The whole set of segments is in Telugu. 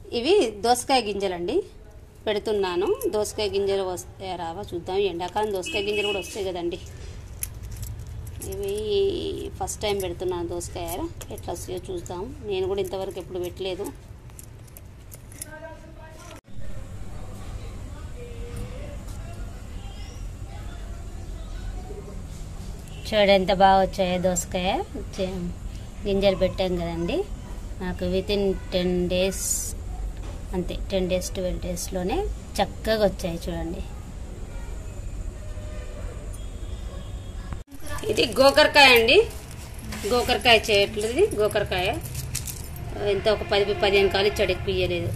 ఇవి దోసకాయ గింజలండి పెడుతున్నాను దోసకాయ గింజలు వస్తాయా రావా చూద్దాం ఎండాకాలం దోసకాయ గింజలు కూడా వస్తాయి కదండి ఇవి ఫస్ట్ టైం పెడుతున్నాను దోసకాయ ఎట్లా వస్తాయో చూద్దాం నేను కూడా ఇంతవరకు ఎప్పుడు పెట్టలేదు చూడండి ఎంత బాగా వచ్చాయో దోసకాయ చే- గింజలు పెట్టాం కదండి నాకు విత్ ఇన్ టెన్ డేస్ అంతే టెన్ డేస్ ట్వెల్వ్ డేస్లోనే చక్కగా వచ్చాయి చూడండి ఇది గోకరకాయ అండి గోకరకాయ చేయట్లేదు గోకరకాయ ఎంత ఒక పది పదిహేను కాలు ఇచ్చాడు ఎక్కువ ఇయ్యలేదు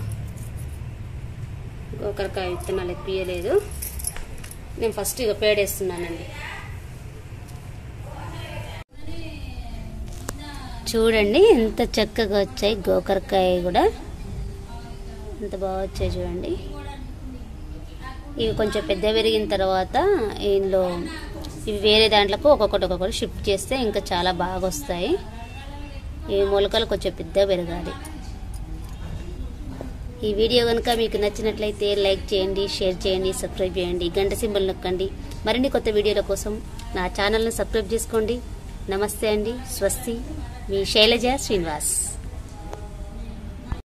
గోకరకాయ విత్తనాలు ఎక్కువ ఇయ్యలేదు నేను ఫస్ట్ ఇక పేడేస్తున్నానండి చూడండి ఎంత చక్కగా వచ్చాయి గోకరకాయ కూడా ఎంత బాగా వచ్చాయి చూడండి ఇవి కొంచెం పెద్ద పెరిగిన తర్వాత ఇందులో ఇవి వేరే దాంట్లకు ఒక్కొక్కటి ఒక్కొక్కటి షిఫ్ట్ చేస్తే ఇంకా చాలా బాగా వస్తాయి ఈ మొలకలు కొంచెం పెద్ద పెరగాలి ఈ వీడియో కనుక మీకు నచ్చినట్లయితే లైక్ చేయండి షేర్ చేయండి సబ్స్క్రైబ్ చేయండి గంట సింబల్ నొక్కండి మరిన్ని కొత్త వీడియోల కోసం నా ఛానల్ని సబ్స్క్రైబ్ చేసుకోండి నమస్తే అండి స్వస్తి మీ శైలజ శ్రీనివాస్